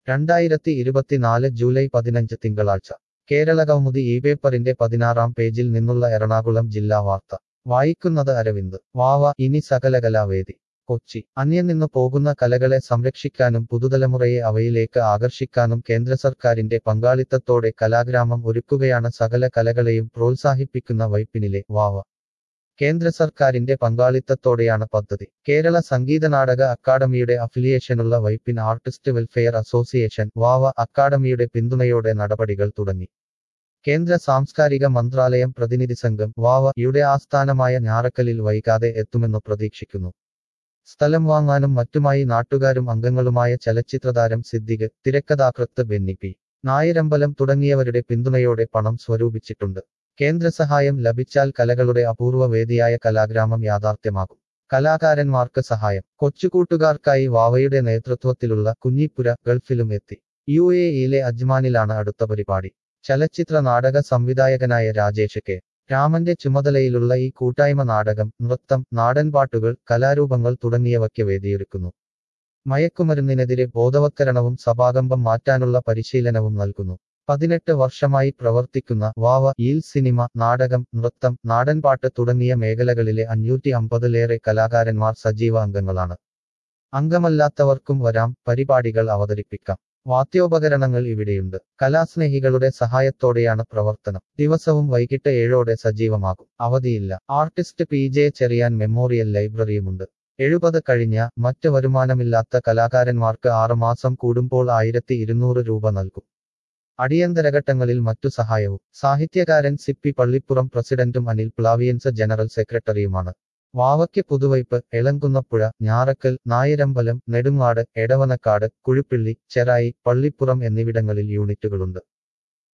രണ്ടായിരത്തി ഇരുപത്തിനാല് ജൂലൈ പതിനഞ്ച് തിങ്കളാഴ്ച കേരള കൗമുദി ഈ പേപ്പറിന്റെ പതിനാറാം പേജിൽ നിന്നുള്ള എറണാകുളം ജില്ലാ വാർത്ത വായിക്കുന്നത് അരവിന്ദ് വാവ ഇനി സകലകലാവേദി കൊച്ചി അന്യം നിന്ന് പോകുന്ന കലകളെ സംരക്ഷിക്കാനും പുതുതലമുറയെ അവയിലേക്ക് ആകർഷിക്കാനും കേന്ദ്ര സർക്കാരിന്റെ പങ്കാളിത്തത്തോടെ കലാഗ്രാമം ഒരുക്കുകയാണ് സകല കലകളെയും പ്രോത്സാഹിപ്പിക്കുന്ന വൈപ്പിനിലെ വാവ കേന്ദ്ര സർക്കാരിന്റെ പങ്കാളിത്തത്തോടെയാണ് പദ്ധതി കേരള സംഗീത നാടക അക്കാദമിയുടെ അഫിലിയേഷനുള്ള Vypin artist welfare association Vava അക്കാദമിയുടെ പിന്തുണയോടെ നടപടികൾ തുടങ്ങി കേന്ദ്ര സാംസ്കാരിക മന്ത്രാലയം പ്രതിനിധി സംഘം വാവ യുടെ ആസ്ഥാനമായ ഞാറക്കലിൽ വൈകാതെ എത്തുമെന്ന് പ്രതീക്ഷിക്കുന്നു സ്ഥലം വാങ്ങാനും മറ്റുമായി നാട്ടുകാരും അംഗങ്ങളുമായ ചലച്ചിത്രതാരം സിദ്ദിഖ് തിരക്കഥാകൃത്ത് ബെന്നി പി നായരമ്പലം തുടങ്ങിയവരുടെ പിന്തുണയോടെ പണം സ്വരൂപിച്ചിട്ടുണ്ട് കേന്ദ്ര സഹായം ലഭിച്ചാൽ കലകളുടെ അപൂർവ വേദിയായ കലാഗ്രാമം യാഥാർത്ഥ്യമാകും കലാകാരന്മാർക്ക് സഹായം കൊച്ചുകൂട്ടുകാർക്കായി വാവയുടെ നേതൃത്വത്തിലുള്ള കുഞ്ഞിപ്പുര ഗൾഫിലും എത്തി യു എ ഇയിലെ അജ്മാനിലാണ് അടുത്ത പരിപാടി ചലച്ചിത്ര നാടക സംവിധായകനായ രാജേഷ് കെ രാമന്റെ ചുമതലയിലുള്ള ഈ കൂട്ടായ്മ നാടകം നൃത്തം നാടൻപാട്ടുകൾ കലാരൂപങ്ങൾ തുടങ്ങിയവയ്ക്ക് വേദിയൊരുക്കുന്നു മയക്കുമരുന്നിനെതിരെ ബോധവത്കരണവും സഭാകമ്പം മാറ്റാനുള്ള പരിശീലനവും നൽകുന്നു പതിനെട്ട് വർഷമായി പ്രവർത്തിക്കുന്ന വാവ ഈൽ സിനിമ നാടകം നൃത്തം നാടൻപാട്ട് തുടങ്ങിയ മേഖലകളിലെ അഞ്ഞൂറ്റി അമ്പതിലേറെ കലാകാരന്മാർ സജീവ അംഗങ്ങളാണ് അംഗമല്ലാത്തവർക്കും വരാം പരിപാടികൾ അവതരിപ്പിക്കാം വാദ്യോപകരണങ്ങൾ ഇവിടെയുണ്ട് കലാസ്നേഹികളുടെ സഹായത്തോടെയാണ് പ്രവർത്തനം ദിവസവും വൈകിട്ട് ഏഴോടെ സജീവമാകും അവധിയില്ല artist P J Cheriyan memorial ലൈബ്രറിയുമുണ്ട് എഴുപത് കഴിഞ്ഞ മറ്റ് വരുമാനമില്ലാത്ത കലാകാരന്മാർക്ക് ആറുമാസം കൂടുമ്പോൾ ആയിരത്തി ഇരുന്നൂറ് രൂപ നൽകും അടിയന്തരഘട്ടങ്ങളിൽ മറ്റു സഹായവും സാഹിത്യകാരൻ സിപ്പി പള്ളിപ്പുറം പ്രസിഡന്റും അനിൽ പ്ലാവിയൻസ് ജനറൽ സെക്രട്ടറിയുമാണ് വാവയ്ക്ക് പുതുവൈപ്പ് എളങ്കുന്നപ്പുഴ ഞാറക്കൽ നായരമ്പലം നെടുങ്ങാട് എടവനക്കാട് കുഴിപ്പിള്ളി ചെറായി പള്ളിപ്പുറം എന്നിവിടങ്ങളിൽ യൂണിറ്റുകളുണ്ട്